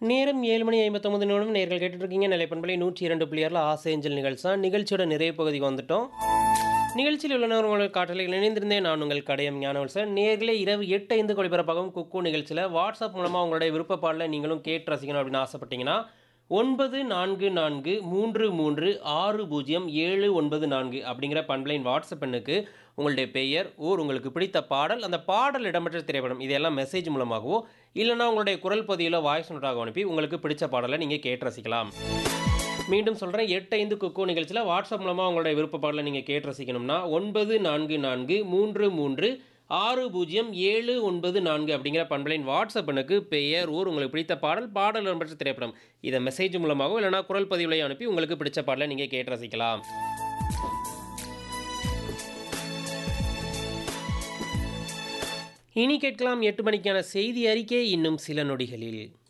நேரம் ஏழு மணி ஐம்பத்தொம்பது நிமிடம் நேர்கள் கேட்டுட்ருக்கீங்க நிலைப்பண்பலை நூற்றி இரண்டு புள்ளியாரில் ஆசேஞ்சல் நிகழ்ச்சி நிகழ்ச்சியோட நிறைய பகுதிக்கு வந்துட்டோம் நிகழ்ச்சியில் உள்ளனர் உங்கள் காட்டலையில் இணைந்திருந்தேன் நான் உங்கள் கடையம் ஞானவல் சார் நேர்களே இரவு எட்டு ஐந்து ஒளிபரப்பாகும் குக்கு நிகழ்ச்சியில் வாட்ஸ்அப் மூலமாக உங்களுடைய விருப்ப பாடலை நீங்களும் கேட்டு ரசிக்கணும் அப்படின்னு ஆசைப்பட்டீங்கன்னா ஒன்பது நான்கு நான்கு மூன்று மூன்று ஆறு பூஜ்ஜியம் ஏழு ஒன்பது நான்கு அப்படிங்கிற பண்பலைன் வாட்ஸ்அப் எண்ணுக்கு உங்களுடைய பெயர் ஊர் உங்களுக்கு பிடித்த பாடல் அந்த பாடல் இடம்பெற்ற திரைப்படம் இதெல்லாம் மெசேஜ் மூலமாகவோ இல்லைனா உங்களுடைய குரல் பதிவில் வாய்ஸ் நோட்டாக அனுப்பி உங்களுக்கு பிடிச்ச பாடலை நீங்கள் கேட்டு ரசிக்கலாம் மீண்டும் சொல்கிறேன் எட்டு ஐந்து குக்கு நிகழ்ச்சியில் வாட்ஸ்அப் மூலமாக உங்களுடைய விருப்ப பாடலை நீங்கள் கேட்டு ரசிக்கணும்னா ஒன்பது நான்கு நான்கு மூன்று மூன்று ஆறு பூஜ்ஜியம் ஏழு ஒன்பது நான்கு அப்படிங்கிற பண்பலின் வாட்ஸ்அப் எண்ணுக்கு பெயர் ஊர் உங்களுக்கு பிடித்த பாடல் பாடல் இடம்பெற்ற திரைப்படம் இதை மெசேஜ் மூலமாகவோ இல்லைனா குரல் பதிவுலையும் அனுப்பி உங்களுக்கு பிடிச்ச பாடலை நீங்கள் கேட்டு ரசிக்கலாம் இனி கேட்கலாம் எட்டு மணிக்கான செய்தி அறிக்கை இன்னும் சில நொடிகளில்